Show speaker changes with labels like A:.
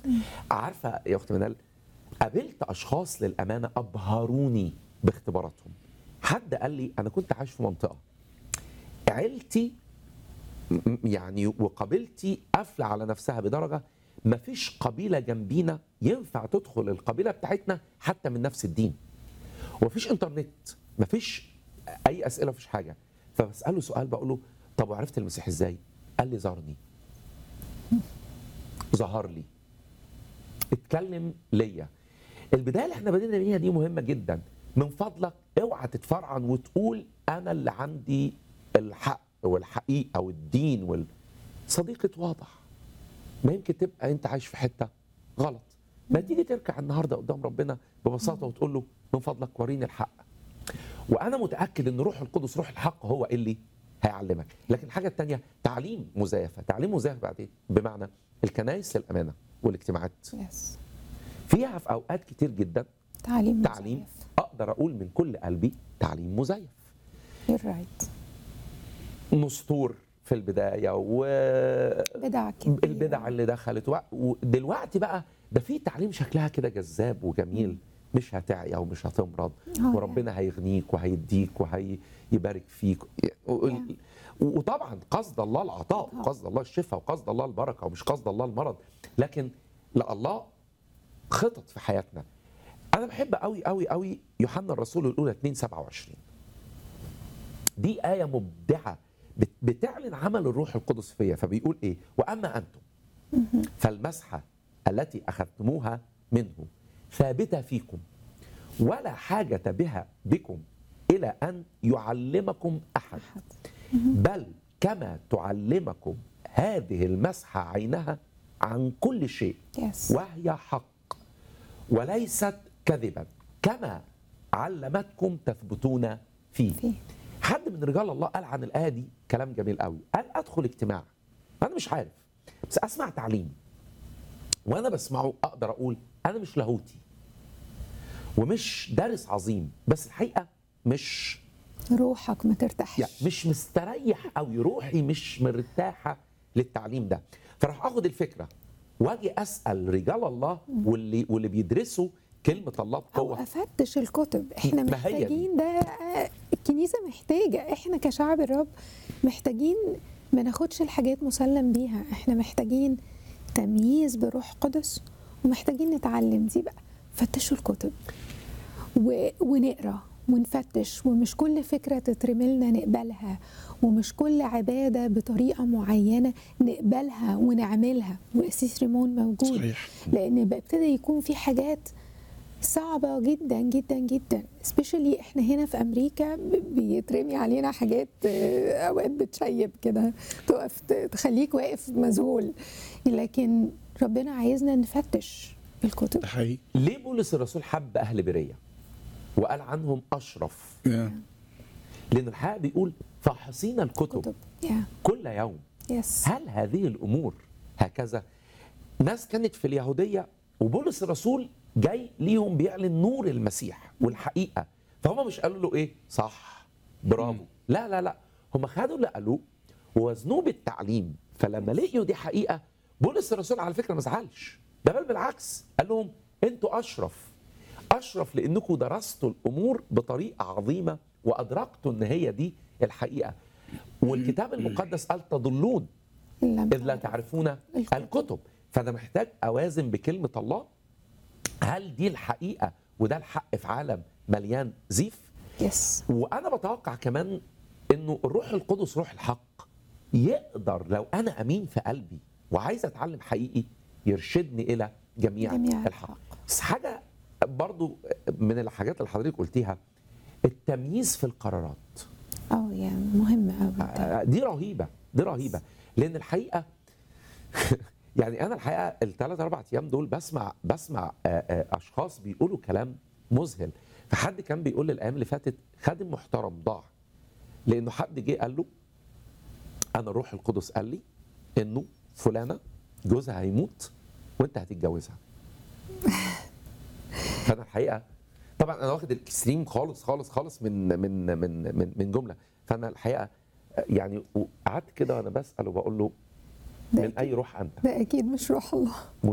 A: عارفه يا اخت منال قابلت اشخاص للامانه ابهروني باختباراتهم حد قال لي انا كنت عايش في منطقه عيلتي م- يعني وقبيلتي قافله على نفسها بدرجه ما فيش قبيله جنبينا ينفع تدخل القبيله بتاعتنا حتى من نفس الدين ومفيش انترنت مفيش اي اسئله مفيش حاجه فبساله سؤال بقول له طب وعرفت المسيح ازاي قال لي زارني ظهر لي اتكلم ليا البدايه اللي احنا بدينا بيها دي مهمه جدا من فضلك اوعى تتفرعن وتقول انا اللي عندي الحق والحقيقه والدين وال... صديقي واضح ما يمكن تبقى انت عايش في حته غلط ما تيجي تركع النهارده قدام ربنا ببساطه وتقول له من فضلك وريني الحق وانا متاكد ان روح القدس روح الحق هو اللي هيعلمك لكن الحاجه الثانيه تعليم مزيفه تعليم مزيف بعدين بمعنى الكنائس للامانه والاجتماعات
B: يس
A: فيها في اوقات كتير جدا
B: تعليم
A: تعليم
B: مزيف.
A: اقدر اقول من كل قلبي تعليم مزيف
B: You're right
A: نسطور في البدايه
B: بدع كتير
A: والبدع اللي دخلت و- ودلوقتي بقى ده في تعليم شكلها كده جذاب وجميل مش هتعيا ومش هتمرض
B: آه،
A: وربنا هيغنيك وهيديك وهيبارك فيك و-
B: يعني.
A: وطبعا قصد الله العطاء
B: آه.
A: وقصد الله الشفاء وقصد الله البركه ومش قصد الله المرض لكن لا الله خطط في حياتنا انا بحب قوي قوي قوي يوحنا الرسول الاولى 2 27 دي آية مبدعة بت- بتعلن عمل الروح القدس فيا فبيقول إيه وأما أنتم فالمسحة التي أخذتموها منه ثابتة فيكم ولا حاجة بها بكم إلى أن يعلمكم أحد
B: أحد.
A: بل كما تعلمكم هذه المسحة عينها عن كل شيء
B: يس
A: وهي حق وليست كذبا كما علمتكم تثبتون فيه
B: فيه
A: حد من رجال الله قال عن الآية دي كلام جميل قوي قال أدخل اجتماع أنا مش عارف بس أسمع تعليم وأنا بسمعه أقدر أقول أنا مش لاهوتي ومش دارس عظيم بس الحقيقة مش
B: روحك ما ترتاحش
A: يعني مش مستريح قوي روحي مش مرتاحه للتعليم ده فراح اخد الفكره واجي اسال رجال الله واللي واللي بيدرسوا كلمه الله
B: او
A: بقوه
B: افتش الكتب احنا
A: ما هي دي.
B: محتاجين ده آه، الكنيسه محتاجه احنا كشعب الرب محتاجين ما ناخدش الحاجات مسلم بيها احنا محتاجين تمييز بروح قدس ومحتاجين نتعلم دي بقى فتشوا الكتب و... ونقرا ونفتش ومش كل فكره تترملنا نقبلها ومش كل عباده بطريقه معينه نقبلها ونعملها واسيس ريمون موجود
C: صحيح.
B: لان بيبتدي يكون في حاجات صعبة جدا جدا جدا سبيشالي احنا هنا في امريكا ب- بيترمي علينا حاجات آه، اوقات بتشيب كده تقف ت- تخليك واقف مذهول لكن ربنا عايزنا نفتش الكتب
C: ده حقيقي
A: ليه بولس الرسول حب اهل بريه وقال عنهم اشرف
C: يا.
A: لان الحقيقه بيقول فاحصين الكتب
B: كتب يا
A: كل يوم
B: يس
A: هل هذه الامور هكذا ناس كانت في اليهوديه وبولس الرسول جاي ليهم بيعلن نور المسيح والحقيقه فهم مش قالوا له ايه صح برافو لا لا لا هم خدوا اللي قالوه ووزنوه بالتعليم فلما لقيوا دي حقيقه بولس الرسول على فكره ما زعلش ده بل بالعكس قال لهم انتوا اشرف اشرف لانكم درستوا الامور بطريقه عظيمه وادركتوا ان هي دي الحقيقه والكتاب المقدس قال تضلون
B: إن لم
A: إذ لا
B: تعرف.
A: تعرفون
B: الكتب.
A: الكتب فأنا محتاج أوازن بكلمة الله هل دي الحقيقة وده الحق في عالم مليان زيف
B: يس
A: وأنا بتوقع كمان إنه الروح القدس روح الحق يقدر لو أنا أمين في قلبي وعايز أتعلم حقيقي يرشدني إلى جميع,
B: جميع
A: الحق
B: الحق.
A: بس حاجة برضو من الحاجات اللي حضرتك قلتيها التمييز في القرارات
B: اه يا مهم قوي
A: آه، دي رهيبه دي رهيبه لان الحقيقه يعني انا الحقيقه الثلاث اربع ايام دول بسمع بسمع آه، آه، اشخاص بيقولوا كلام مذهل فحد كان بيقول لي الايام اللي فاتت خادم محترم ضاع لانه حد جه قال له انا الروح القدس قال لي انه فلانه جوزها هيموت وانت هتتجوزها فانا الحقيقه طبعا انا واخد الاكستريم خالص خالص خالص من من من من, من جمله فانا الحقيقه يعني قعدت كده وانا بسال وبقول له
B: ده
A: من
B: أكيد.
A: اي روح انت
B: ده اكيد مش روح الله